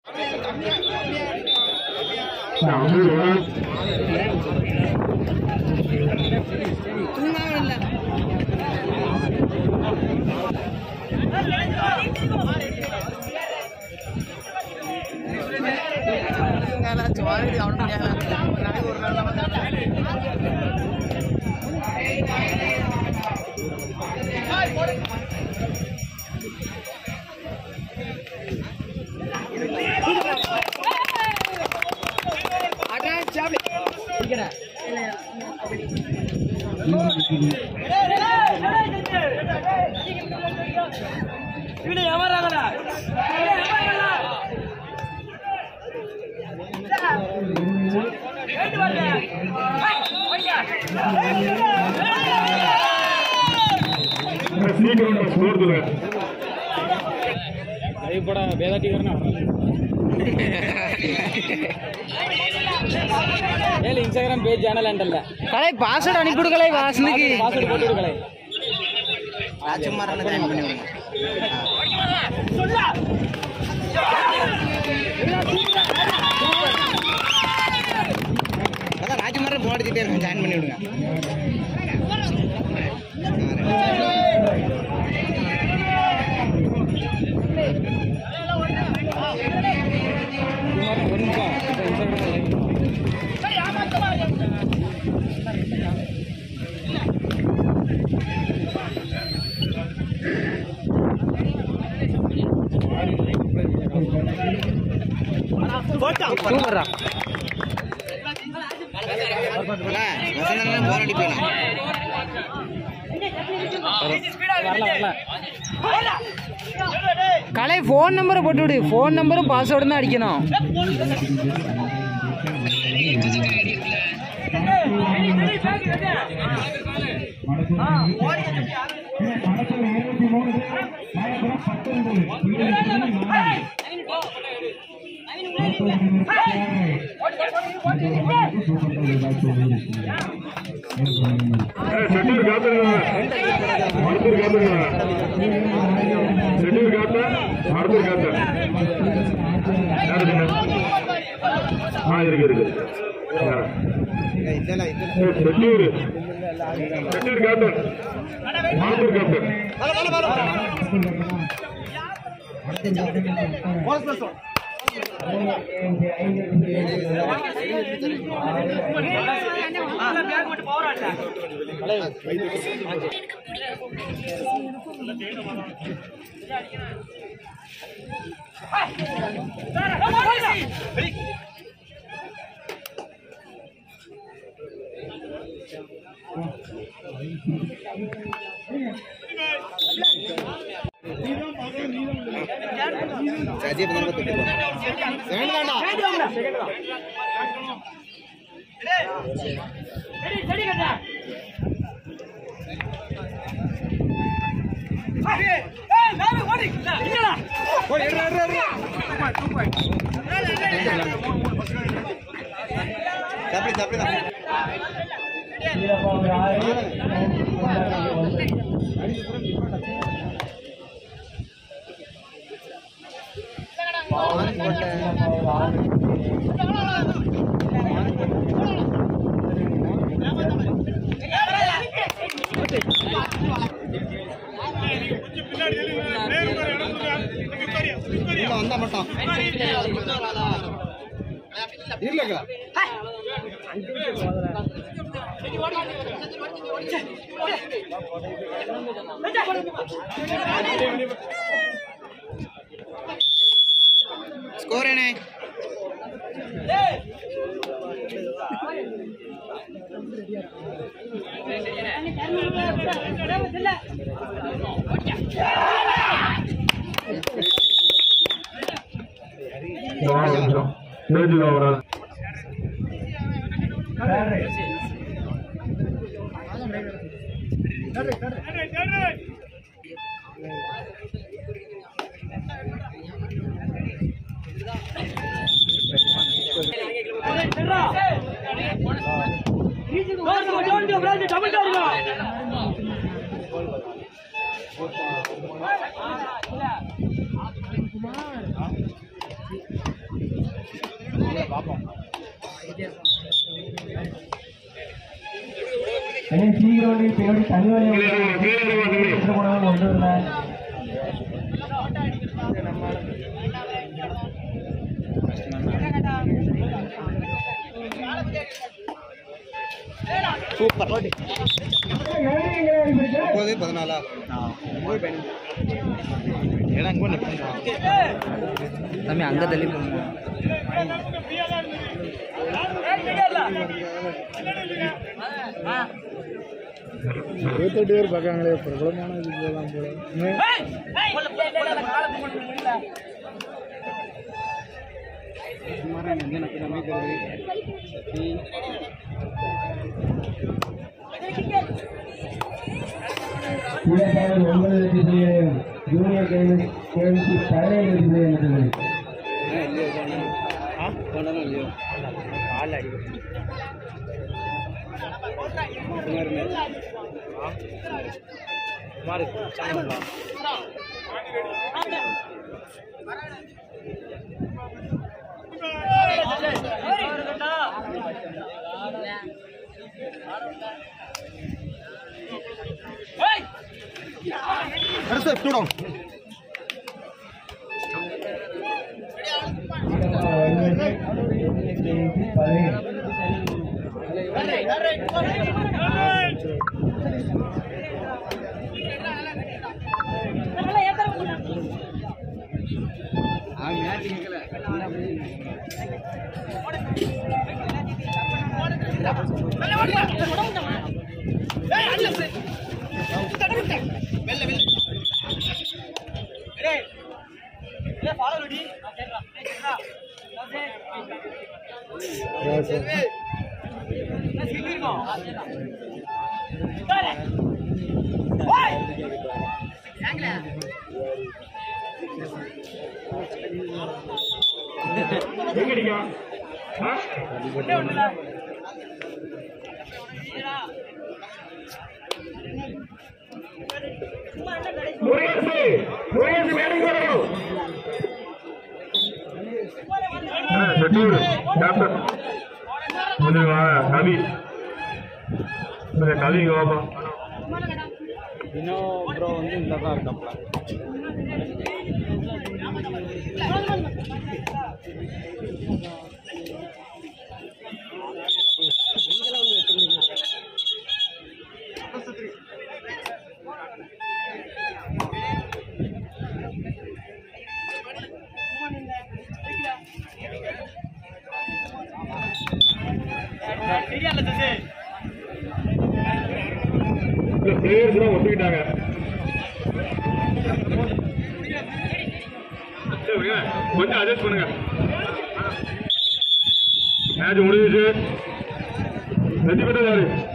சீக்கிரம் ஸ்கோர் சொல்லுங்க लाइव बड़ा बेदा टी करना ஏழு இன்ஸ்டாகிராம் பேஜ் சேனல் அண்டல்ல கலை பாஸ்வேர்டு அனுப்பிவிடுங்களே வாசனுக்கு பாஸ்வேர்டு போட்டு விடுங்களே ராஜ்குமாரனை ஜாயின் பண்ணி விடுங்க அதான் ராஜ்குமாரன் போன் அடிச்சுட்டே இருக்கேன் ஜாயின் பண்ணி விடுங்க சுமார் ஒரு நிமிஷம் இப்போ இன்ஸ்டாகிராம் லைவ் சூப்பர்ரா போன் அடிப்பேன் வரல வரல கலை ஃபோன் நம்பரை போட்டு விடு ஃபோன் நம்பரும் பாஸ்வேர்டும் தான் அடிக்கணும் செட்டூர் காத்துருங்க அடுத்தூர் காத்துருங்க செட்டூர் காத்த அடுத்தூர் காத்த யாரு சொன்ன ஆ இருக்கு இருக்கு யாரு? ஏ, செட்டூர் செட்டூர் காத்தன் அடுத்தூர் காத்தன் சஜீப் நம்பர் தொட்டு வேண்டாம் தப்பி தப்பி உள்ள வந்தா மட்டும் இல்லக்கா ஸ்கோர் என்ன நாலு நிமிஷம் பேஜுக்கு ஒரு சீக்கிரம் பின்னாடி தனி வழி கீழே வந்து கொண்டு வரல முப்பது பதினாலா தம்பி அங்கே தள்ளி போங்க இருபத்தெட்டு பேர் பார்க்காங்களே பிரபலமான இதுலாம் போல இலக்காவது ஒன்பது வெற்றி செய்யும் ஜூனியர் கேள்வி கேள்விக்கு பதினைந்து வெற்றி செய்யும் மட்டுமே எங்க அடிக்கா ஆ? முருகேசு முருகேசு மேடைக்கு வரணும் ஆ, செட்டூர் டாக்டர் கொஞ்சம் வா கவி கொஞ்சம் கவி இங்க வாப்பா இன்னும் ப்ரோ வந்து இந்த தான் இருக்காப்ல இல்ல பிளேயர்ஸ் எல்லாம் ஒத்துக்கிட்டாங்க சரி, விடுங்க. கொஞ்சம் அட்ஜஸ்ட் பண்ணுங்க மேட்ச் முடிஞ்சிச்சு வெற்றி பெற்றது யாரு